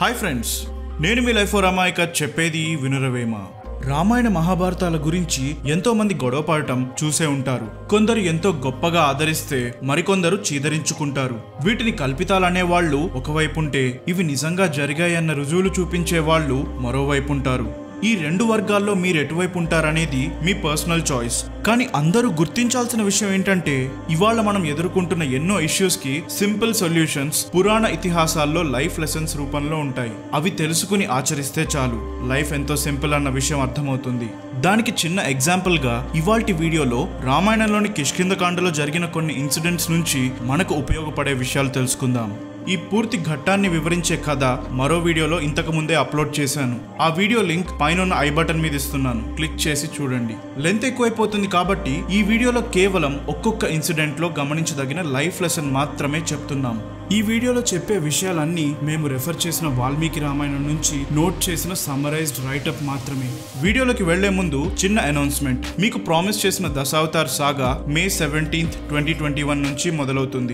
hi friends నేను మీ life రామాయక చెప్పేది వినురవేమ రామాయణ మహాభారతాల గురించి ఎంతో మంది గొడవ పడటం చూసే ఉంటారు కొందరు ఎంతో గొప్పగా ఆదరిస్తే మరికొందరు చీదరించుకుంటారు వీటిని కల్పితాలనే వాళ్ళు ఒకవైపుంటే ఇవి నిజంగా జరిగాయన్న రుజువులు చూపించే వాళ్ళు మరోవైపు ఉంటారు ఈ రెండు వర్గాల్లో మీరు ఎటువైపు ఉంటారనేది మీ పర్సనల్ చాయిస్ కానీ అందరూ గుర్తించాల్సిన విషయం ఏంటంటే ఇవాళ మనం ఎదుర్కొంటున్న ఎన్నో ఇష్యూస్ కి సింపుల్ సొల్యూషన్స్ పురాణ ఇతిహాసాల్లో లైఫ్ లెసన్స్ రూపంలో ఉంటాయి అవి తెలుసుకుని ఆచరిస్తే చాలు లైఫ్ ఎంతో సింపుల్ అన్న విషయం అర్థమవుతుంది దానికి చిన్న ఎగ్జాంపుల్ గా ఇవాల్టి వీడియోలో రామాయణంలోని కిష్కిందకాండలో జరిగిన కొన్ని ఇన్సిడెంట్స్ నుంచి మనకు ఉపయోగపడే విషయాలు తెలుసుకుందాం ఈ పూర్తి ఘట్టాన్ని వివరించే కథ మరో వీడియోలో ఇంతకు ముందే అప్లోడ్ చేశాను ఆ వీడియో లింక్ పైన ఐ బటన్ మీద ఇస్తున్నాను క్లిక్ చేసి చూడండి లెంత్ ఎక్కువైపోతుంది కాబట్టి ఈ వీడియోలో కేవలం ఒక్కొక్క ఇన్సిడెంట్ లో గమనించదగిన లైఫ్ లెసన్ మాత్రమే చెప్తున్నాం ఈ వీడియోలో చెప్పే విషయాలన్నీ మేము రెఫర్ చేసిన వాల్మీకి రామాయణం నుంచి నోట్ చేసిన సమ్మరైజ్డ్ రైటప్ మాత్రమే వీడియోలోకి వెళ్లే ముందు చిన్న అనౌన్స్మెంట్ మీకు ప్రామిస్ చేసిన Dashavatar saga May seventeenth twenty twenty one నుంచి మొదలవుతుంది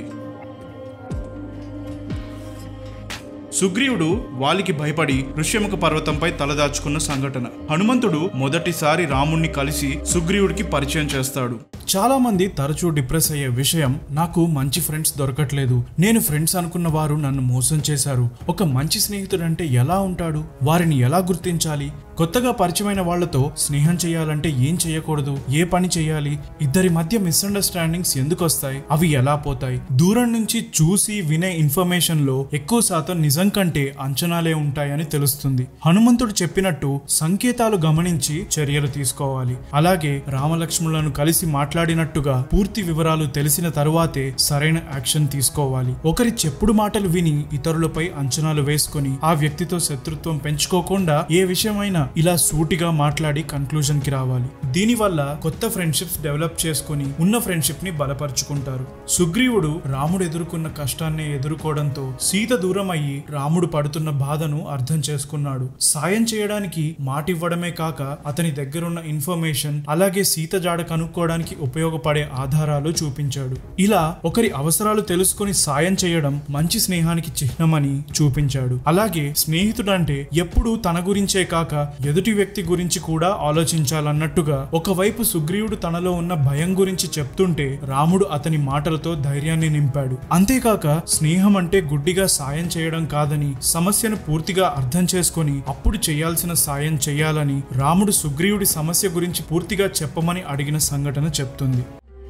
సుగ్రీవుడు వాలికి భయపడి ఋష్యముఖ పర్వతంపై తలదాచుకున్న సంఘటన హనుమంతుడు మొదటిసారి రాముణ్ణి కలిసి సుగ్రీవుడికి పరిచయం చేస్తాడు చాలా మంది తరచూ డిప్రెస్ అయ్యే విషయం నాకు మంచి ఫ్రెండ్స్ దొరకట్లేదు నేను ఫ్రెండ్స్ అనుకున్న వారు నన్ను మోసం చేశారు ఒక మంచి స్నేహితుడు అంటే ఎలా ఉంటాడు వారిని ఎలా గుర్తించాలి కొత్తగా పరిచయమైన వాళ్లతో స్నేహం చేయాలంటే ఏం చేయకూడదు ఏ పని చేయాలి ఇద్దరి మధ్య మిస్అండర్స్టాండింగ్స్ ఎందుకు వస్తాయి అవి ఎలా పోతాయి దూరం నుంచి చూసి వినే ఇన్ఫర్మేషన్ లో ఎక్కువ శాతం నిజం కంటే అంచనాలే ఉంటాయని తెలుస్తుంది హనుమంతుడు చెప్పినట్టు సంకేతాలు గమనించి చర్యలు తీసుకోవాలి అలాగే రామలక్ష్మణులను కలిసి మాట్లాడినట్టుగా పూర్తి వివరాలు తెలిసిన తరువాతే సరైన యాక్షన్ తీసుకోవాలి ఒకరి చెప్పుడు మాటలు విని ఇతరులపై అంచనాలు వేసుకొని ఆ వ్యక్తితో శత్రుత్వం పెంచుకోకుండా ఏ విషయమైనా ఇలా సూటిగా మాట్లాడి కన్క్లూజన్ కి రావాలి దీనివల్ల కొత్త ఫ్రెండ్షిప్స్ డెవలప్ చేసుకుని ఉన్న ఫ్రెండ్షిప్ ని బలపరుచుకుంటారు సుగ్రీవుడు రాముడు ఎదుర్కొన్న కష్టాన్ని ఎదుర్కోవడంతో సీత దూరం అయ్యి రాముడు పడుతున్న బాధను అర్థం చేసుకున్నాడు సాయం చేయడానికి మాటివ్వడమే కాక అతని దగ్గరున్న ఇన్ఫర్మేషన్ అలాగే సీత జాడ కనుక్కోవడానికి ఉపయోగపడే ఆధారాలు చూపించాడు ఇలా ఒకరి అవసరాలు తెలుసుకుని సాయం చేయడం మంచి స్నేహానికి చిహ్నమని చూపించాడు అలాగే స్నేహితుడంటే ఎప్పుడూ తన గురించే కాక ఎదుటి వ్యక్తి గురించి కూడా ఆలోచించాలన్నట్టుగా ఒకవైపు సుగ్రీవుడు తనలో ఉన్న భయం గురించి చెప్తుంటే రాముడు అతని మాటలతో ధైర్యాన్ని నింపాడు అంతేకాక స్నేహం అంటే గుడ్డిగా సాయం చేయడం కాదని సమస్యను పూర్తిగా అర్థం చేసుకొని అప్పుడు చేయాల్సిన సాయం చేయాలని రాముడు సుగ్రీవుడి సమస్య గురించి పూర్తిగా చెప్పమని అడిగిన సంఘటన చెప్తుంది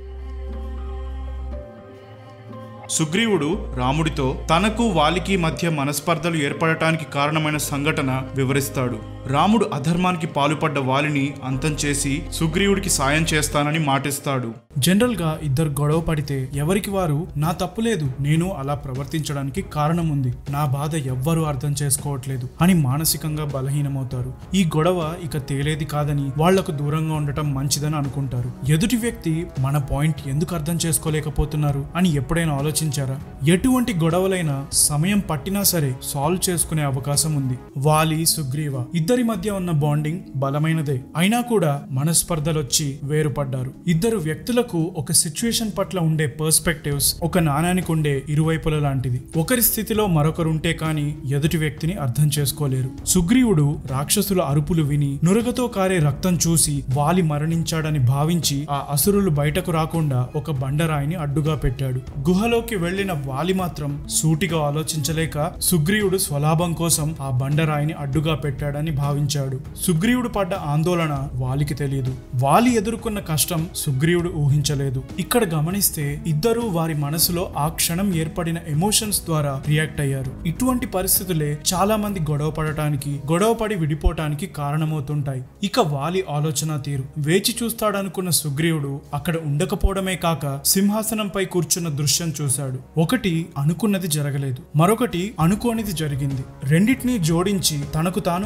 సుగ్రీవుడు రాముడితో తనకు వాలికి మధ్య మనస్పర్ధలు ఏర్పడటానికి కారణమైన సంఘటన వివరిస్తాడు రాముడు అధర్మానికి పాలుపడ్డ వాలిని అంతం చేసి సుగ్రీవుడికి సాయం చేస్తానని మాటిస్తాడు జనరల్ గా ఇద్దరు గొడవ పడితే ఎవరికి వారు నా తప్పు లేదు నేను అలా ప్రవర్తించడానికి కారణం ఉంది నా బాధ ఎవ్వరూ అర్థం చేసుకోవట్లేదు అని మానసికంగా బలహీనమవుతారు ఈ గొడవ ఇక తేలేది కాదని వాళ్లకు దూరంగా ఉండటం మంచిదని అనుకుంటారు ఎదుటి వ్యక్తి మన పాయింట్ ఎందుకు అర్థం చేసుకోలేకపోతున్నారు అని ఎప్పుడైనా ఆలోచించారా ఎటువంటి గొడవలైనా సమయం పట్టినా సరే సాల్వ్ చేసుకునే అవకాశం ఉంది వాలి సుగ్రీవ ఇద్దరి మధ్య ఉన్న బాండింగ్ బలమైనదే అయినా కూడా మనస్పర్ధలొచ్చి వేరుపడ్డారు ఇద్దరు వ్యక్తులకు ఒక సిచ్యుయేషన్ పట్ల ఉండే పర్స్పెక్టివ్స్ ఒక నాణానికి ఉండే ఇరువైపుల లాంటిది ఒకరి స్థితిలో మరొకరుంటే కాని ఎదుటి వ్యక్తిని అర్థం చేసుకోలేరు సుగ్రీవుడు రాక్షసుల అరుపులు విని నురగతో కారే రక్తం చూసి వాలి మరణించాడని భావించి ఆ అసురులు బయటకు రాకుండా ఒక బండరాయిని అడ్డుగా పెట్టాడు గుహలోకి వెళ్లిన వాలి మాత్రం సూటిగా ఆలోచించలేక సుగ్రీవుడు స్వలాభం కోసం ఆ బండరాయిని అడ్డుగా పెట్టాడని భావించాడు సుగ్రీవుడు పడ్డ ఆందోళన వాలికి తెలియదు వాలి ఎదుర్కొన్న కష్టం సుగ్రీవుడు ఊహించలేదు ఇక్కడ గమనిస్తే ఇద్దరూ వారి మనసులో ఆ క్షణం ఏర్పడిన ఎమోషన్స్ ద్వారా రియాక్ట్ అయ్యారు ఇటువంటి పరిస్థితులే చాలా మంది గొడవ పడటానికి గొడవ పడి విడిపోవటానికి కారణమవుతుంటాయి ఇక వాలి ఆలోచన తీరు వేచి చూస్తాడనుకున్న సుగ్రీవుడు అక్కడ ఉండకపోవడమే కాక సింహాసనంపై కూర్చున్న దృశ్యం చూశాడు ఒకటి అనుకున్నది జరగలేదు మరొకటి అనుకోనిది జరిగింది రెండింటినీ జోడించి తనకు తాను ఒక కన్క్లూజన్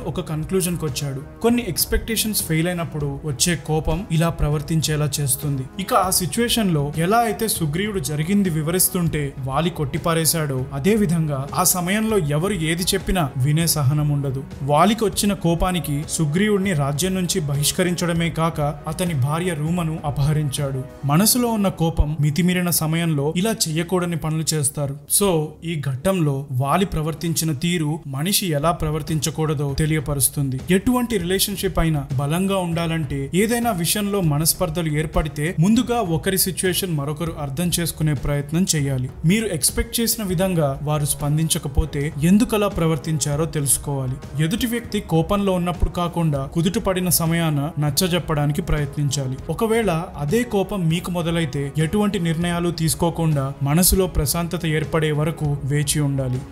కన్క్లూజన్ కి వచ్చాడు కొన్ని ఎక్స్పెక్టేషన్స్ ఫెయిల్ అయినప్పుడు వచ్చే కోపం ఇలా ప్రవర్తించేలా చేస్తుంది ఇక ఆ సిచ్యువేషన్ లో ఎలా అయితే సుగ్రీవుడు జరిగింది వివరిస్తుంటే వాలి కొట్టిపారేశాడో అదే విధంగా ఆ సమయంలో ఎవరు ఏది చెప్పినా వినే సహనం ఉండదు వాలికి వచ్చిన కోపానికి సుగ్రీవుడిని రాజ్యం నుంచి బహిష్కరించడమే కాక అతని భార్య రూమను అపహరించాడు మనసులో ఉన్న కోపం మితిమీరిన సమయంలో ఇలా చెయ్యకూడని పనులు చేస్తారు సో ఈ ఘట్టంలో వాలి ప్రవర్తించిన తీరు మనిషి ఎలా ప్రవర్తించకూడదో తెలియపరుస్తుంది ఎటువంటి రిలేషన్షిప్ అయినా బలంగా ఉండాలంటే ఏదైనా విషయంలో మనస్పర్ధలు ఏర్పడితే ముందుగా ఒకరి సిచ్యువేషన్ మరొకరు అర్థం చేసుకునే ప్రయత్నం చేయాలి మీరు ఎక్స్పెక్ట్ చేసిన విధంగా వారు స్పందించకపోతే ఎందుకలా ప్రవర్తించారో తెలుసుకోవాలి ఎదుటి వ్యక్తి కోపంలో ఉన్నప్పుడు కాకుండా కుదుట పడిన సమయాన నచ్చజెప్పడానికి ప్రయత్నించాలి ఒకవేళ అదే కోపం మీకు మొదలైతే ఎటువంటి నిర్ణయాలు తీసుకోకుండా మనసులో ప్రశాంతత ఏర్పడే వరకు వేచి ఉండాలి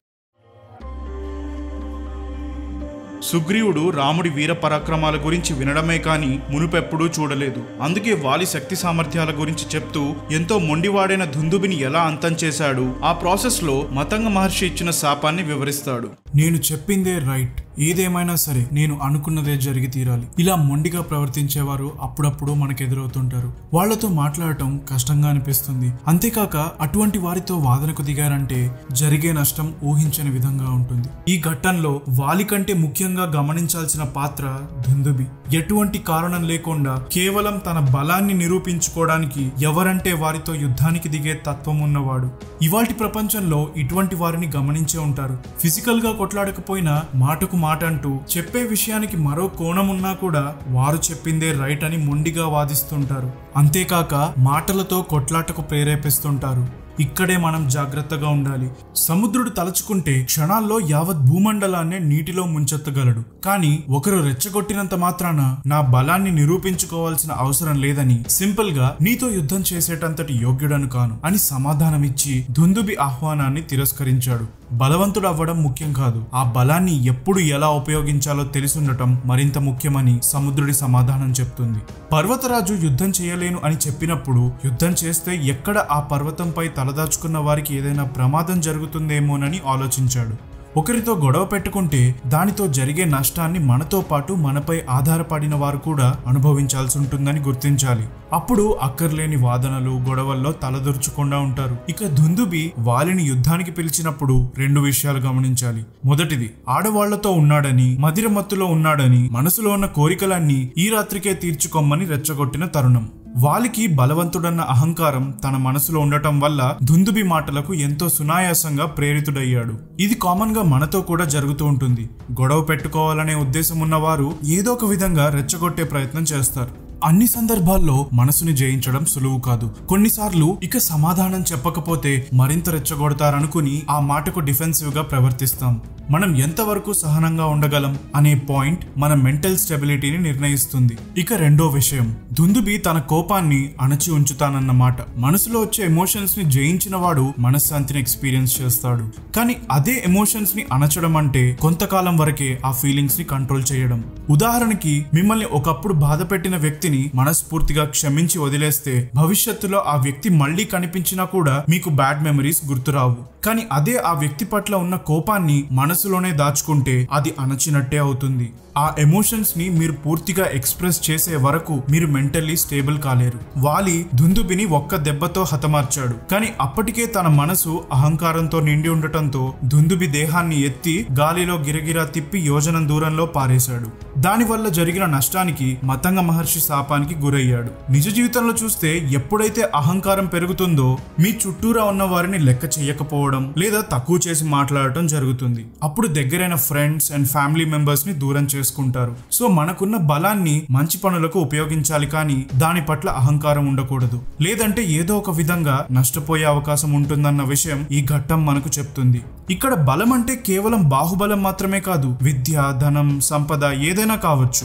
సుగ్రీవుడు రాముడి వీర పరాక్రమాల గురించి వినడమే కాని మునుపెప్పుడూ చూడలేదు అందుకే వాలి శక్తి సామర్థ్యాల గురించి చెప్తూ ఎంతో మొండివాడైన దుందుబిని ఎలా అంతం చేశాడు ఆ ప్రాసెస్ లో మతంగ మహర్షి ఇచ్చిన శాపాన్ని వివరిస్తాడు నేను చెప్పిందే రైట్ ఏదేమైనా సరే నేను అనుకున్నదే జరిగి తీరాలి ఇలా మొండిగా ప్రవర్తించేవారు అప్పుడప్పుడు మనకు ఎదురవుతుంటారు వాళ్ళతో మాట్లాడటం కష్టంగా అనిపిస్తుంది అంతేకాక అటువంటి వారితో వాదనకు దిగారంటే జరిగే నష్టం ఊహించని విధంగా ఉంటుంది ఈ ఘట్టంలో వాలి కంటే ముఖ్యంగా గమనించాల్సిన పాత్ర దుందుబి ఎటువంటి కారణం లేకుండా కేవలం తన బలాన్ని నిరూపించుకోవడానికి ఎవరంటే వారితో యుద్ధానికి దిగే తత్వం ఉన్నవాడు ఇవాల్టి ప్రపంచంలో ఇటువంటి వారిని గమనించే ఉంటారు ఫిజికల్ గా కొట్లాడకపోయినా మాటకు మాట అంటూ చెప్పే విషయానికి మరో కోణం ఉన్నా కూడా వారు చెప్పిందే రైట్ అని మొండిగా వాదిస్తుంటారు అంతేకాక మాటలతో కొట్లాటకు ప్రేరేపిస్తుంటారు ఇక్కడే మనం జాగ్రత్తగా ఉండాలి సముద్రుడు తలుచుకుంటే క్షణాల్లో యావత్ భూమండలాన్నే నీటిలో ముంచెత్తగలడు కానీ ఒకరు రెచ్చగొట్టినంత మాత్రాన నా బలాన్ని నిరూపించుకోవాల్సిన అవసరం లేదని సింపుల్ గా నీతో యుద్ధం చేసేటంతటి యోగ్యుడను కాను అని సమాధానమిచ్చి దుందుబి ఆహ్వానాన్ని తిరస్కరించాడు బలవంతుడు అవ్వడం ముఖ్యం కాదు ఆ బలాన్ని ఎప్పుడు ఎలా ఉపయోగించాలో తెలిసుండటం మరింత ముఖ్యమని సముద్రుడి సమాధానం చెప్తుంది పర్వతరాజు యుద్ధం చేయలేను అని చెప్పినప్పుడు యుద్ధం చేస్తే ఎక్కడ ఆ పర్వతంపై తలదాచుకున్న వారికి ఏదైనా ప్రమాదం జరుగుతుందేమోనని ఆలోచించాడు ఒకరితో గొడవ పెట్టుకుంటే దానితో జరిగే నష్టాన్ని మనతో పాటు మనపై ఆధారపడిన వారు కూడా అనుభవించాల్సి ఉంటుందని గుర్తించాలి అప్పుడు అక్కర్లేని వాదనలు గొడవల్లో తలదొరుచకుండా ఉంటారు ఇక దుందుబి వాలిని యుద్ధానికి పిలిచినప్పుడు రెండు విషయాలు గమనించాలి మొదటిది ఆడవాళ్లతో ఉన్నాడని మదిర మత్తులో ఉన్నాడని మనసులో ఉన్న కోరికలన్నీ ఈ రాత్రికే తీర్చుకోమని రెచ్చగొట్టిన తరుణం వాలికి బలవంతుడన్న అహంకారం తన మనసులో ఉండటం వల్ల దుందుబి మాటలకు ఎంతో సునాయాసంగా ప్రేరితుడయ్యాడు ఇది కామన్ గా మనతో కూడా జరుగుతూ ఉంటుంది గొడవ పెట్టుకోవాలనే ఉద్దేశం ఉన్నవారు ఏదో ఒక విధంగా రెచ్చగొట్టే ప్రయత్నం చేస్తారు అన్ని సందర్భాల్లో మనసుని జయించడం సులువు కాదు కొన్నిసార్లు ఇక సమాధానం చెప్పకపోతే మరింత రెచ్చగొడతారనుకుని ఆ మాటకు డిఫెన్సివ్ గా ప్రవర్తిస్తాం మనం ఎంతవరకు సహనంగా ఉండగలం అనే పాయింట్ మన మెంటల్ స్టెబిలిటీని నిర్ణయిస్తుంది ఇక రెండో విషయం దుందుబి తన కోపాన్ని అణచి ఉంచుతానన్న మాట మనసులో వచ్చే ఎమోషన్స్ ని జయించిన వాడు మనశ్శాంతిని ఎక్స్పీరియన్స్ చేస్తాడు కానీ అదే ఎమోషన్స్ ని అణచడం అంటే కొంతకాలం వరకే ఆ ఫీలింగ్స్ ని కంట్రోల్ చేయడం ఉదాహరణకి మిమ్మల్ని ఒకప్పుడు బాధ పెట్టిన వ్యక్తిని మనస్ఫూర్తిగా క్షమించి వదిలేస్తే భవిష్యత్తులో ఆ వ్యక్తి మళ్ళీ కనిపించినా కూడా మీకు బ్యాడ్ మెమరీస్ గుర్తురావు కానీ అదే ఆ వ్యక్తి పట్ల ఉన్న కోపాన్ని మనసులోనే దాచుకుంటే అది అణచినట్టే అవుతుంది ఆ ఎమోషన్స్ ని మీరు పూర్తిగా ఎక్స్ప్రెస్ చేసే వరకు మీరు మెంటల్లీ స్టేబుల్ కాలేరు వాలి దుందుబిని ఒక్క దెబ్బతో హతమార్చాడు కానీ అప్పటికే తన మనసు అహంకారంతో నిండి ఉండటంతో దుందుబి దేహాన్ని ఎత్తి గాలిలో గిరగిరా తిప్పి యోజనం దూరంలో పారేశాడు దానివల్ల జరిగిన నష్టానికి మతంగ మహర్షి శాపానికి గురయ్యాడు నిజ జీవితంలో చూస్తే ఎప్పుడైతే అహంకారం పెరుగుతుందో మీ చుట్టూరా ఉన్న వారిని లెక్క చేయకపోవడం లేదా తక్కువ చేసి మాట్లాడటం జరుగుతుంది అప్పుడు దగ్గరైన ఫ్రెండ్స్ అండ్ ఫ్యామిలీ మెంబర్స్ ని దూరం చేసుకుంటారు సో మనకున్న బలాన్ని మంచి పనులకు ఉపయోగించాలి కానీ దాని పట్ల అహంకారం ఉండకూడదు లేదంటే ఏదో ఒక విధంగా నష్టపోయే అవకాశం ఉంటుందన్న విషయం ఈ ఘట్టం మనకు చెప్తుంది ఇక్కడ బలం అంటే కేవలం బాహుబలం మాత్రమే కాదు విద్య ధనం సంపద ఏదైనా కావచ్చు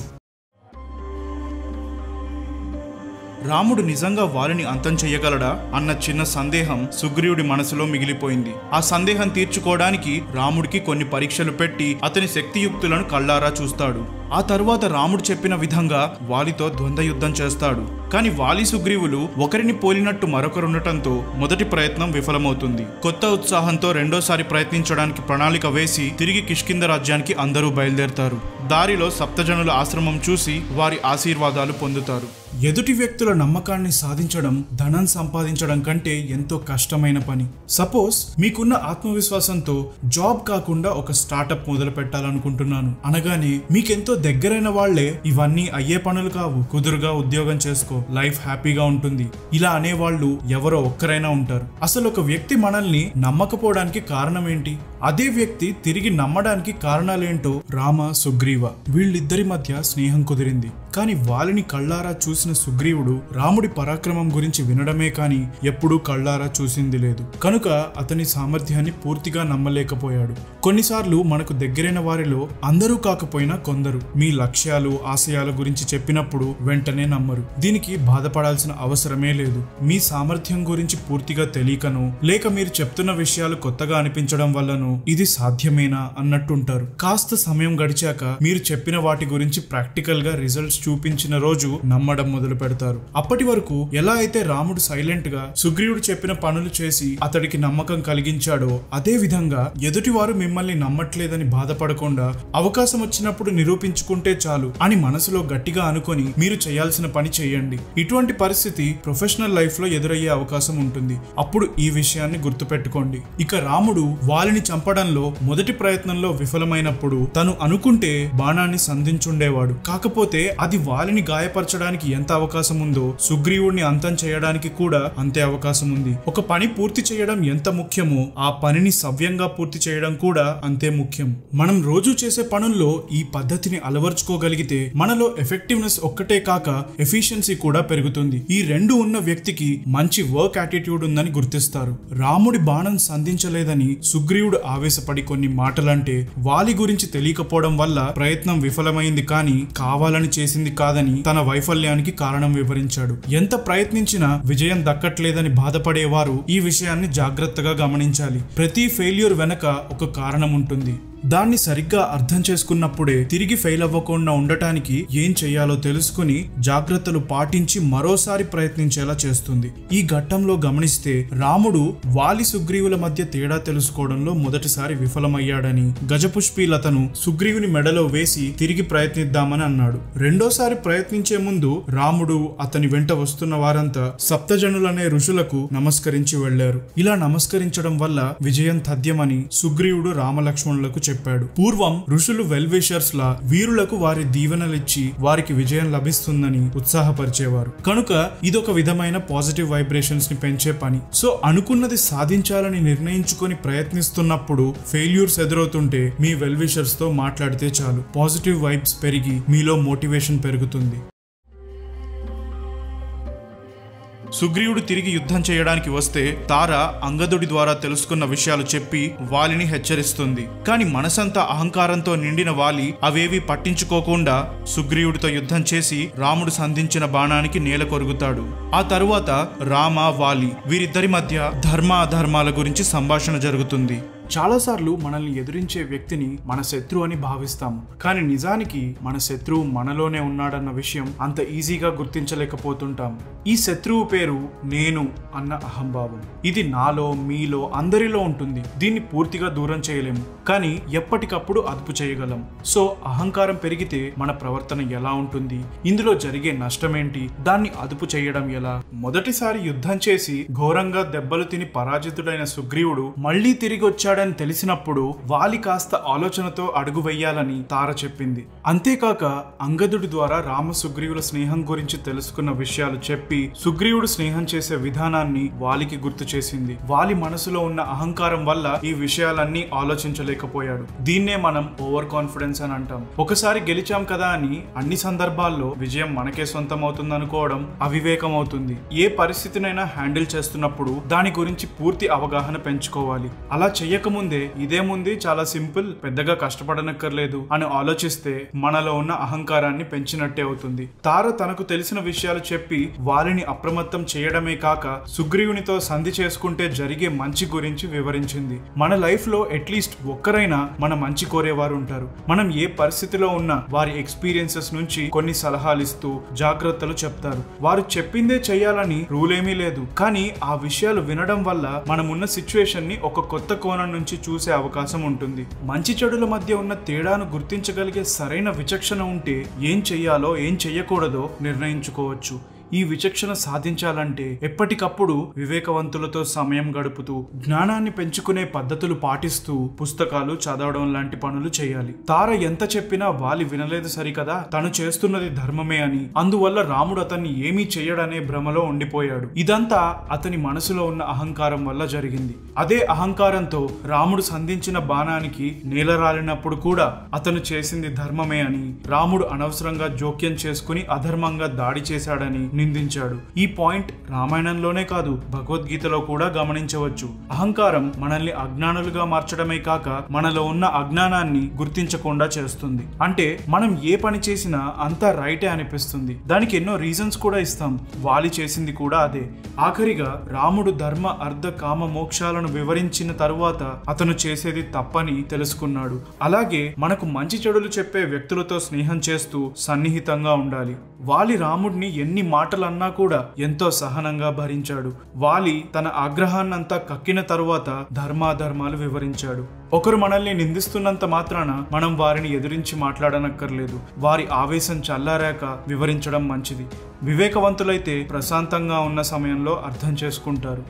రాముడు నిజంగా వారిని అంతం చెయ్యగలడా అన్న చిన్న సందేహం సుగ్రీవుడి మనసులో మిగిలిపోయింది ఆ సందేహం తీర్చుకోవడానికి రాముడికి కొన్ని పరీక్షలు పెట్టి అతని శక్తియుక్తులను కళ్ళారా చూస్తాడు ఆ తర్వాత రాముడు చెప్పిన విధంగా వాలితో ద్వంద్వ యుద్ధం చేస్తాడు కానీ వాలి సుగ్రీవులు ఒకరిని పోలినట్టు మరొకరుండటంతో మొదటి ప్రయత్నం విఫలమవుతుంది కొత్త ఉత్సాహంతో రెండోసారి ప్రయత్నించడానికి ప్రణాళిక వేసి తిరిగి కిష్కింద రాజ్యానికి అందరూ బయలుదేరతారు దారిలో సప్తజనుల ఆశ్రమం చూసి వారి ఆశీర్వాదాలు పొందుతారు ఎదుటి వ్యక్తుల నమ్మకాన్ని సాధించడం ధనం సంపాదించడం కంటే ఎంతో కష్టమైన పని సపోజ్ మీకున్న ఆత్మవిశ్వాసంతో జాబ్ కాకుండా ఒక స్టార్టప్ మొదలు పెట్టాలనుకుంటున్నాను అనగానే మీకెంతో దగ్గరైన వాళ్లే ఇవన్నీ అయ్యే పనులు కావు కుదురుగా ఉద్యోగం చేసుకో లైఫ్ హ్యాపీగా ఉంటుంది ఇలా అనేవాళ్ళు ఎవరో ఒక్కరైనా ఉంటారు అసలు ఒక వ్యక్తి మనల్ని నమ్మకపోవడానికి కారణం ఏంటి అదే వ్యక్తి తిరిగి నమ్మడానికి కారణాలేంటో రామ సుగ్రీవ వీళ్ళిద్దరి మధ్య స్నేహం కుదిరింది కానీ వాలిని కళ్ళారా చూసిన సుగ్రీవుడు రాముడి పరాక్రమం గురించి వినడమే కాని ఎప్పుడూ కళ్ళారా చూసింది లేదు కనుక అతని సామర్థ్యాన్ని పూర్తిగా నమ్మలేకపోయాడు కొన్నిసార్లు మనకు దగ్గరైన వారిలో అందరూ కాకపోయినా కొందరు మీ లక్ష్యాలు ఆశయాల గురించి చెప్పినప్పుడు వెంటనే నమ్మరు దీనికి బాధపడాల్సిన అవసరమే లేదు మీ సామర్థ్యం గురించి పూర్తిగా తెలియకను లేక మీరు చెప్తున్న విషయాలు కొత్తగా అనిపించడం వల్లనో ఇది సాధ్యమేనా అన్నట్టుంటారు కాస్త సమయం గడిచాక మీరు చెప్పిన వాటి గురించి ప్రాక్టికల్ గా రిజల్ట్స్ చూపించిన రోజు నమ్మడం మొదలు పెడతారు అప్పటి వరకు ఎలా అయితే రాముడు సైలెంట్ గా సుగ్రీవుడు చెప్పిన పనులు చేసి అతడికి నమ్మకం కలిగించాడో అదే విధంగా ఎదుటివారు మిమ్మల్ని నమ్మట్లేదని బాధపడకుండా అవకాశం వచ్చినప్పుడు నిరూపించుకుంటే చాలు అని మనసులో గట్టిగా అనుకొని మీరు చేయాల్సిన పని చేయండి ఇటువంటి పరిస్థితి ప్రొఫెషనల్ లైఫ్ లో ఎదురయ్యే అవకాశం ఉంటుంది అప్పుడు ఈ విషయాన్ని గుర్తుపెట్టుకోండి ఇక రాముడు వాలిని చంపడంలో మొదటి ప్రయత్నంలో విఫలమైనప్పుడు తను అనుకుంటే బాణాన్ని సంధించుండేవాడు కాకపోతే అది వాలిని గాయపరచడానికి ఎంత అవకాశం ఉందో సుగ్రీవుడిని అంతం చేయడానికి కూడా అంతే అవకాశం ఉంది ఒక పని పూర్తి చేయడం ఎంత ముఖ్యమో ఆ పనిని సవ్యంగా పూర్తి చేయడం కూడా అంతే ముఖ్యం మనం రోజు చేసే పనుల్లో ఈ పద్ధతిని అలవర్చుకోగలిగితే మనలో ఎఫెక్టివ్నెస్ ఒక్కటే కాక ఎఫిషియన్సీ కూడా పెరుగుతుంది ఈ రెండు ఉన్న వ్యక్తికి మంచి వర్క్ యాటిట్యూడ్ ఉందని గుర్తిస్తారు రాముడి బాణం సంధించలేదని సుగ్రీవుడు ఆవేశపడి కొన్ని మాటలంటే వాలి గురించి తెలియకపోవడం వల్ల ప్రయత్నం విఫలమైంది కానీ కావాలని చేసింది కాదని తన వైఫల్యానికి కారణం వివరించాడు ఎంత ప్రయత్నించినా విజయం దక్కట్లేదని బాధపడేవారు ఈ విషయాన్ని జాగ్రత్తగా గమనించాలి ప్రతి ఫెయిల్యూర్ వెనక ఒక కారణం ఉంటుంది దాన్ని సరిగ్గా అర్థం చేసుకున్నప్పుడే తిరిగి ఫెయిల్ అవ్వకుండా ఉండటానికి ఏం చేయాలో తెలుసుకుని జాగ్రత్తలు పాటించి మరోసారి ప్రయత్నించేలా చేస్తుంది ఈ ఘట్టంలో గమనిస్తే రాముడు వాలి సుగ్రీవుల మధ్య తేడా తెలుసుకోవడంలో మొదటిసారి విఫలమయ్యాడని గజపుష్పీలతను సుగ్రీవుని మెడలో వేసి తిరిగి ప్రయత్నిద్దామని అన్నాడు రెండోసారి ప్రయత్నించే ముందు రాముడు అతని వెంట వస్తున్న వారంతా సప్తజనులనే ఋషులకు నమస్కరించి వెళ్లారు ఇలా నమస్కరించడం వల్ల విజయం తథ్యమని సుగ్రీవుడు రామలక్ష్మణులకు చెప్పాడు పూర్వం ఋషులు వెల్ విషర్స్ లా వీరులకు వారి దీవెనలిచ్చి వారికి విజయం లభిస్తుందని ఉత్సాహపరిచేవారు కనుక ఇదొక విధమైన పాజిటివ్ వైబ్రేషన్స్ ని పెంచే పని సో అనుకున్నది సాధించాలని నిర్ణయించుకొని ప్రయత్నిస్తున్నప్పుడు ఫెయిల్యూర్స్ ఎదురవుతుంటే మీ వెల్ విషర్స్ తో మాట్లాడితే చాలు పాజిటివ్ వైబ్స్ పెరిగి మీలో మోటివేషన్ పెరుగుతుంది సుగ్రీవుడు తిరిగి యుద్ధం చేయడానికి వస్తే తార అంగదుడి ద్వారా తెలుసుకున్న విషయాలు చెప్పి వాలిని హెచ్చరిస్తుంది కానీ మనసంతా అహంకారంతో నిండిన వాలి అవేవి పట్టించుకోకుండా సుగ్రీవుడితో యుద్ధం చేసి రాముడు సంధించిన బాణానికి నేల కొరుగుతాడు ఆ తరువాత రామ వాలి వీరిద్దరి మధ్య ధర్మ అధర్మాల గురించి సంభాషణ జరుగుతుంది చాలాసార్లు మనల్ని ఎదిరించే వ్యక్తిని మన శత్రువు అని భావిస్తాము కానీ నిజానికి మన శత్రువు మనలోనే ఉన్నాడన్న విషయం అంత ఈజీగా గుర్తించలేకపోతుంటాం ఈ శత్రువు పేరు నేను అన్న అహంభావం ఇది నాలో మీలో అందరిలో ఉంటుంది దీన్ని పూర్తిగా దూరం చేయలేము కానీ ఎప్పటికప్పుడు అదుపు చేయగలం సో అహంకారం పెరిగితే మన ప్రవర్తన ఎలా ఉంటుంది ఇందులో జరిగే నష్టమేంటి దాన్ని అదుపు చేయడం ఎలా మొదటిసారి యుద్ధం చేసి ఘోరంగా దెబ్బలు తిని పరాజితుడైన సుగ్రీవుడు మళ్ళీ తిరిగి వచ్చాడని తెలిసినప్పుడు వాలి కాస్త ఆలోచనతో అడుగు వెయ్యాలని తార చెప్పింది అంతేకాక అంగదుడి ద్వారా రామ సుగ్రీవుల స్నేహం గురించి తెలుసుకున్న విషయాలు చెప్పి సుగ్రీవుడు స్నేహం చేసే విధానాన్ని వాలికి గుర్తు చేసింది వాలి మనసులో ఉన్న అహంకారం వల్ల ఈ విషయాలన్నీ ఆలోచించలేకపోయాడు దీన్నే మనం ఓవర్ కాన్ఫిడెన్స్ అని అంటాం ఒకసారి గెలిచాం కదా అని అన్ని సందర్భాల్లో విజయం మనకే సొంతం అవుతుంది అనుకోవడం అవివేకం అవుతుంది ఏ పరిస్థితినైనా హ్యాండిల్ చేస్తున్నప్పుడు దాని గురించి పూర్తి అవగాహన పెంచుకోవాలి అలా చెయ్యక తెలియకముందే ఇదేముంది చాలా సింపుల్ పెద్దగా కష్టపడనక్కర్లేదు అని ఆలోచిస్తే మనలో ఉన్న అహంకారాన్ని పెంచినట్టే అవుతుంది తార తనకు తెలిసిన విషయాలు చెప్పి వారిని అప్రమత్తం చేయడమే కాక సుగ్రీవునితో సంధి చేసుకుంటే జరిగే మంచి గురించి వివరించింది మన లైఫ్ లో అట్లీస్ట్ ఒక్కరైనా మన మంచి కోరేవారు ఉంటారు మనం ఏ పరిస్థితిలో ఉన్నా వారి ఎక్స్పీరియన్సెస్ నుంచి కొన్ని సలహాలు ఇస్తూ జాగ్రత్తలు చెప్తారు వారు చెప్పిందే చేయాలని రూల్ ఏమీ లేదు కానీ ఆ విషయాలు వినడం వల్ల మనమున్న సిచ్యువేషన్ ని ఒక కొత్త కోణం నుంచి చూసే అవకాశం ఉంటుంది మంచి చెడుల మధ్య ఉన్న తేడాను గుర్తించగలిగే సరైన విచక్షణ ఉంటే ఏం చెయ్యాలో ఏం చెయ్యకూడదో నిర్ణయించుకోవచ్చు ఈ విచక్షణ సాధించాలంటే ఎప్పటికప్పుడు వివేకవంతులతో సమయం గడుపుతూ జ్ఞానాన్ని పెంచుకునే పద్ధతులు పాటిస్తూ పుస్తకాలు చదవడం లాంటి పనులు చేయాలి తార ఎంత చెప్పినా వాలి వినలేదు సరికదా తను చేస్తున్నది ధర్మమే అని అందువల్ల రాముడు అతన్ని ఏమీ చెయ్యడనే భ్రమలో ఉండిపోయాడు ఇదంతా అతని మనసులో ఉన్న అహంకారం వల్ల జరిగింది అదే అహంకారంతో రాముడు సంధించిన బాణానికి నేల రాలినప్పుడు కూడా అతను చేసింది ధర్మమే అని రాముడు అనవసరంగా జోక్యం చేసుకుని అధర్మంగా దాడి చేశాడని నిందించాడు ఈ పాయింట్ రామాయణంలోనే కాదు భగవద్గీతలో కూడా గమనించవచ్చు అహంకారం మనల్ని అజ్ఞానులుగా మార్చడమే కాక మనలో ఉన్న అజ్ఞానాన్ని గుర్తించకుండా చేస్తుంది అంటే మనం ఏ పని చేసినా అంతా రైటే అనిపిస్తుంది దానికి ఎన్నో రీజన్స్ కూడా ఇస్తాం వాలి చేసింది కూడా అదే ఆఖరిగా రాముడు ధర్మ అర్ధ కామ మోక్షాలను వివరించిన తరువాత అతను చేసేది తప్పని తెలుసుకున్నాడు అలాగే మనకు మంచి చెడులు చెప్పే వ్యక్తులతో స్నేహం చేస్తూ సన్నిహితంగా ఉండాలి వాలి రాముడిని ఎన్ని మాటలు అన్నా కూడా ఎంతో సహనంగా భరించాడు వాలి తన ఆగ్రహాన్నంతా కక్కిన తరువాత ధర్మాధర్మాలు వివరించాడు ఒకరు మనల్ని నిందిస్తున్నంత మాత్రాన మనం వారిని ఎదిరించి మాట్లాడనక్కర్లేదు వారి ఆవేశం చల్లారాక వివరించడం మంచిది వివేకవంతులైతే ప్రశాంతంగా ఉన్న సమయంలో అర్థం చేసుకుంటారు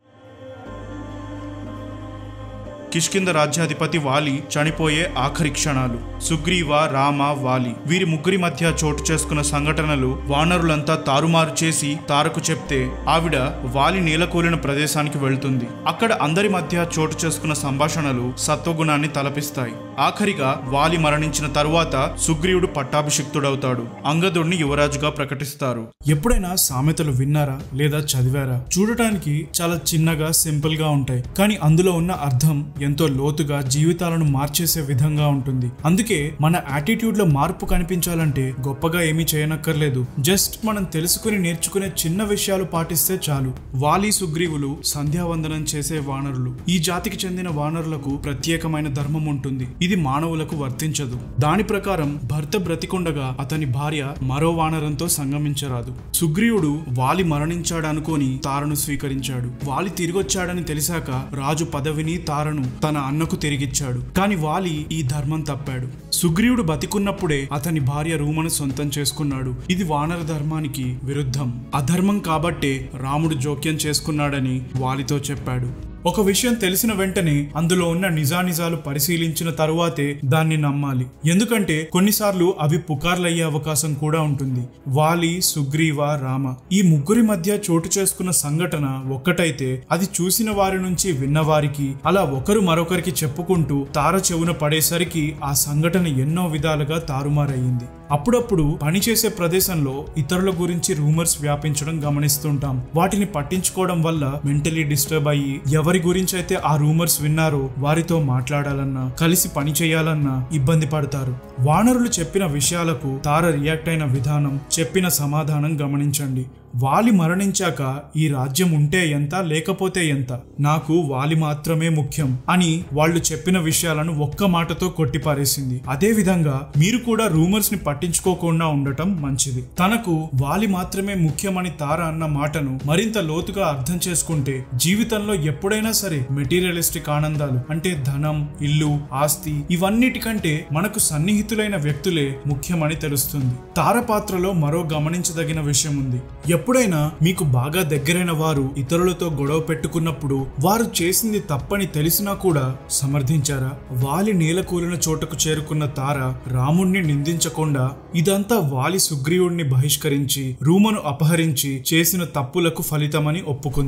కిష్కింద రాజ్యాధిపతి వాలి చనిపోయే ఆఖరి క్షణాలు సుగ్రీవ రామ వాలి వీరి ముగ్గురి మధ్య చోటు చేసుకున్న సంఘటనలు వానరులంతా తారుమారు చేసి తారకు చెప్తే ఆవిడ వాలి నేలకూలిన ప్రదేశానికి వెళ్తుంది అక్కడ అందరి మధ్య చోటు చేసుకున్న సంభాషణలు సత్వగుణాన్ని తలపిస్తాయి ఆఖరిగా వాలి మరణించిన తరువాత సుగ్రీవుడు పట్టాభిషిక్తుడవుతాడు అంగదుడిని యువరాజుగా ప్రకటిస్తారు ఎప్పుడైనా సామెతలు విన్నారా లేదా చదివారా చూడటానికి చాలా చిన్నగా సింపుల్ గా ఉంటాయి కానీ అందులో ఉన్న అర్థం ఎంతో లోతుగా జీవితాలను మార్చేసే విధంగా ఉంటుంది అందుకే మన యాటిట్యూడ్ లో మార్పు కనిపించాలంటే గొప్పగా ఏమీ చేయనక్కర్లేదు జస్ట్ మనం తెలుసుకుని నేర్చుకునే చిన్న విషయాలు పాటిస్తే చాలు వాలి సుగ్రీవులు సంధ్యావందనం చేసే వానరులు ఈ జాతికి చెందిన వానరులకు ప్రత్యేకమైన ధర్మం ఉంటుంది ఇది మానవులకు వర్తించదు దాని ప్రకారం భర్త బ్రతికుండగా అతని భార్య మరో వానరంతో సంగమించరాదు సుగ్రీవుడు వాలి మరణించాడు అనుకొని తారను స్వీకరించాడు వాలి తిరిగొచ్చాడని తెలిసాక రాజు పదవిని తారను తన అన్నకు తిరిగిచ్చాడు కాని వాలి ఈ ధర్మం తప్పాడు సుగ్రీవుడు బతికున్నప్పుడే అతని భార్య రూమను సొంతం చేసుకున్నాడు ఇది వానర ధర్మానికి విరుద్ధం అధర్మం కాబట్టే రాముడు జోక్యం చేసుకున్నాడని వాలితో చెప్పాడు ఒక విషయం తెలిసిన వెంటనే అందులో ఉన్న నిజానిజాలు పరిశీలించిన తరువాతే దాన్ని నమ్మాలి ఎందుకంటే కొన్నిసార్లు అవి పుకార్లయ్యే అవకాశం కూడా ఉంటుంది వాలి సుగ్రీవ రామ ఈ ముగ్గురి మధ్య చోటు చేసుకున్న సంఘటన ఒక్కటైతే అది చూసిన వారి నుంచి విన్నవారికి అలా ఒకరు మరొకరికి చెప్పుకుంటూ తార చెవున పడేసరికి ఆ సంఘటన ఎన్నో విధాలుగా తారుమారయ్యింది అప్పుడప్పుడు పనిచేసే ప్రదేశంలో ఇతరుల గురించి రూమర్స్ వ్యాపించడం గమనిస్తుంటాం వాటిని పట్టించుకోవడం వల్ల మెంటలీ డిస్టర్బ్ అయ్యి ఎవరి గురించి అయితే ఆ రూమర్స్ విన్నారో వారితో మాట్లాడాలన్నా కలిసి పని చేయాలన్నా ఇబ్బంది పడతారు వానరులు చెప్పిన విషయాలకు తార రియాక్ట్ అయిన విధానం చెప్పిన సమాధానం గమనించండి వాలి మరణించాక ఈ రాజ్యం ఉంటే ఎంత లేకపోతే ఎంత నాకు వాలి మాత్రమే ముఖ్యం అని వాళ్ళు చెప్పిన విషయాలను ఒక్క మాటతో కొట్టిపారేసింది అదే విధంగా మీరు కూడా రూమర్స్ ని పట్టించుకోకుండా ఉండటం మంచిది తనకు వాలి మాత్రమే ముఖ్యమని తార అన్న మాటను మరింత లోతుగా అర్థం చేసుకుంటే జీవితంలో ఎప్పుడైనా సరే మెటీరియలిస్టిక్ ఆనందాలు అంటే ధనం ఇల్లు ఆస్తి ఇవన్నిటికంటే మనకు సన్నిహితులైన వ్యక్తులే ముఖ్యమని తెలుస్తుంది తార పాత్రలో మరో గమనించదగిన విషయం ఉంది ఎప్పుడైనా మీకు బాగా దగ్గరైన వారు ఇతరులతో గొడవ పెట్టుకున్నప్పుడు వారు చేసింది తప్పని తెలిసినా కూడా సమర్థించారా వాలి నేలకూలిన చోటకు చేరుకున్న తార రాముణ్ణి నిందించకుండా ఇదంతా వాలి సుగ్రీవుణ్ణి బహిష్కరించి రూమను అపహరించి చేసిన తప్పులకు ఫలితమని ఒప్పుకుంది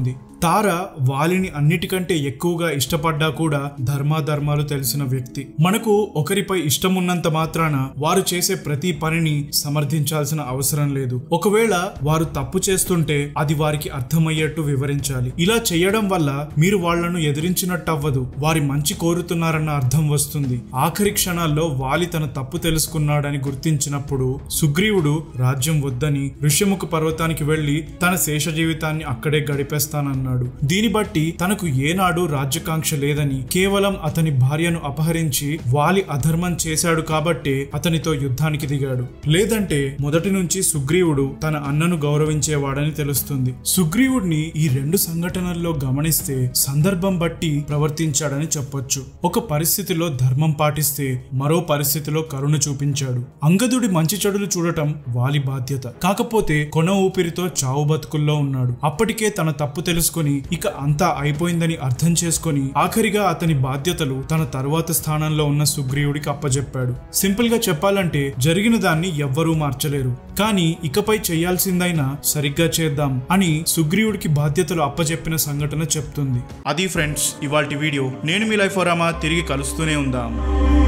తార వాలిని అన్నిటికంటే ఎక్కువగా ఇష్టపడ్డా కూడా ధర్మాధర్మాలు తెలిసిన వ్యక్తి మనకు ఒకరిపై ఇష్టం ఉన్నంత మాత్రాన వారు చేసే ప్రతి పనిని సమర్థించాల్సిన అవసరం లేదు ఒకవేళ వారు తప్పు చేస్తుంటే అది వారికి అర్థమయ్యేట్టు వివరించాలి ఇలా చేయడం వల్ల మీరు వాళ్లను ఎదిరించినట్టు అవ్వదు వారి మంచి కోరుతున్నారన్న అర్థం వస్తుంది ఆఖరి క్షణాల్లో వాలి తన తప్పు తెలుసుకున్నాడని గుర్తించినప్పుడు సుగ్రీవుడు రాజ్యం వద్దని ఋష్యముఖ పర్వతానికి వెళ్లి తన శేష జీవితాన్ని అక్కడే గడిపేస్తానన్నాడు దీని బట్టి తనకు ఏనాడు రాజ్యకాంక్ష లేదని కేవలం అతని భార్యను అపహరించి వాలి అధర్మం చేశాడు కాబట్టే అతనితో యుద్ధానికి దిగాడు లేదంటే మొదటి నుంచి సుగ్రీవుడు తన అన్నను గౌరవించేవాడని తెలుస్తుంది సుగ్రీవుడిని ఈ రెండు సంఘటనల్లో గమనిస్తే సందర్భం బట్టి ప్రవర్తించాడని చెప్పొచ్చు ఒక పరిస్థితిలో ధర్మం పాటిస్తే మరో పరిస్థితిలో కరుణ చూపించాడు అంగదుడి మంచి చెడులు చూడటం వాలి బాధ్యత కాకపోతే కొన ఊపిరితో చావు బతుకుల్లో ఉన్నాడు అప్పటికే తన తప్పు తెలుసుకొని ఇక అంతా అయిపోయిందని అర్థం చేసుకొని ఆఖరిగా అతని బాధ్యతలు తన తరువాత స్థానంలో ఉన్న సుగ్రీవుడికి అప్పజెప్పాడు సింపుల్ గా చెప్పాలంటే జరిగిన దాన్ని ఎవ్వరూ మార్చలేరు కానీ ఇకపై చేయాల్సిందైనా సరిగ్గా చేద్దాం అని సుగ్రీవుడికి బాధ్యతలు అప్పజెప్పిన సంఘటన చెప్తుంది అది ఫ్రెండ్స్ ఇవాల్టి వీడియో నేను మీ లైఫ్ వరామా తిరిగి కలుస్తూనే ఉందాం